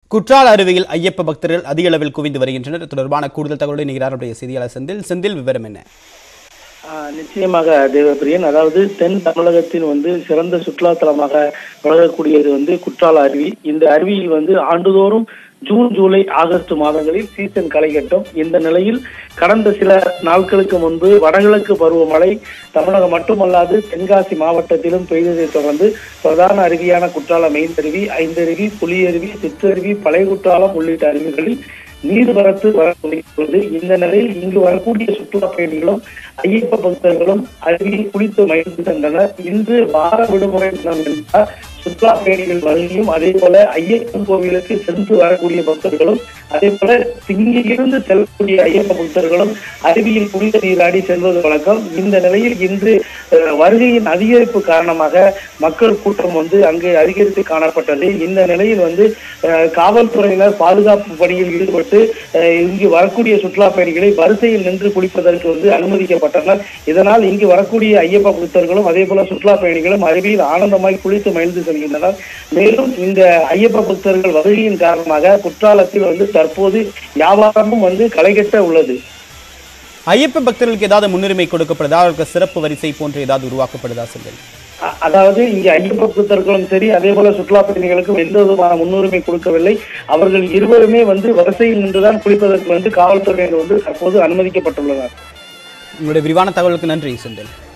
குற்றால அருவியில் ஐயப்ப பக்தர்கள் அதிக அளவில் குவிந்து வருகின்றனர் இது தொடர்பான கூடுதல் தகவலை நிகழார் நம்முடைய செய்தியாளர் செந்தில் செந்தில் விவரம் என்ன ஆஹ் நிச்சயமாக தேவப்பிரியன் அதாவது தென் தமிழகத்தின் வந்து சிறந்த சுற்றுலா தலமாக வழங்கக்கூடியது வந்து குற்றால அருவி இந்த அருவியில் வந்து ஆண்டுதோறும் ஜூன் ஜூலை ஆகஸ்ட் மாதங்களில் சீசன் களைகட்டும் இந்த நிலையில் கடந்த சில நாட்களுக்கு முன்பு வடகிழக்கு பருவமழை தமிழகம் மட்டுமல்லாது தென்காசி மாவட்டத்திலும் பெய்ததை தொடர்ந்து பிரதான அருவியான குற்றால மெயின்தருவி ஐந்தருவி புலியருவி சிற்றருவி பழைய குற்றாலம் உள்ளிட்ட அருவிகளில் நீர்வரத்து வரக்கூடியது இந்த நிலையில் இங்கு வரக்கூடிய சுற்றுலா பயணிகளும் ஐயப்ப பக்தர்களும் அருவியில் குளித்து மகிழ்கின்றனர் இன்று வார விடுமுறை தினம் என்றால் சுற்றுலா பயணிகள் வருகையும் அதே போல ஐயப்பன் கோவிலுக்கு சென்று வரக்கூடிய பக்தர்களும் அதே போல இங்கிருந்து செல்லக்கூடிய ஐயப்ப பக்தர்களும் அருவியில் புனித நீராடி செல்வது வழக்கம் இந்த நிலையில் இன்று அஹ், வருகையின் அதிகரிப்பு காரணமாக மக்கள் கூட்டம் வந்து அங்கு அதிகரித்து காணப்பட்டது இந்த நிலையில் வந்து அஹ், காவல்துறையினர் பாதுகாப்பு பணியில் ஈடுபட்டு அஹ், இங்கு வரக்கூடிய சுற்றுலா பயணிகளை வரிசையில் நின்று குளிப்பதற்கு வந்து அனுமதிக்கப்பட்டனர் இதனால் இங்கு வரக்கூடிய ஐயப்ப பக்தர்களும் அதே போல சுற்றுலா பயணிகளும் அருவியில் ஆனந்தமாய் குளித்து மகிழ்ந்து செல்கின்றனர் மேலும் இந்த ஐயப்ப பக்தர்கள் வருகையின் காரணமாக குற்றாலத்தில் வந்து தற்போது வியாபாரமும் வந்து களைகட்ட உள்ளது ஐயப்ப பக்தர்களுக்கு ஏதாவது முன்னுரிமை கொடுக்கப்படுதா அவர்களுக்கு சிறப்பு வரிசை போன்று ஏதாவது உருவாக்கப்படுதா செந்தில் அ- அதாவது இங்கே ஐயப்ப பக்தர்களும் சரி அதே போல சுற்றுலா பயணிகளுக்கும் எந்த விதமான முன்னுரிமை கொடுக்கவில்லை அவர்கள் இருவருமே வந்து வரிசையில் நின்றுதான் குளிப்பதற்கு வந்து காவல்துறையினர் வந்து தற்போது அனுமதிக்கப்பட்டுள்ளனர் உங்களுடைய விரிவான தகவலுக்கு நன்றி செந்தில்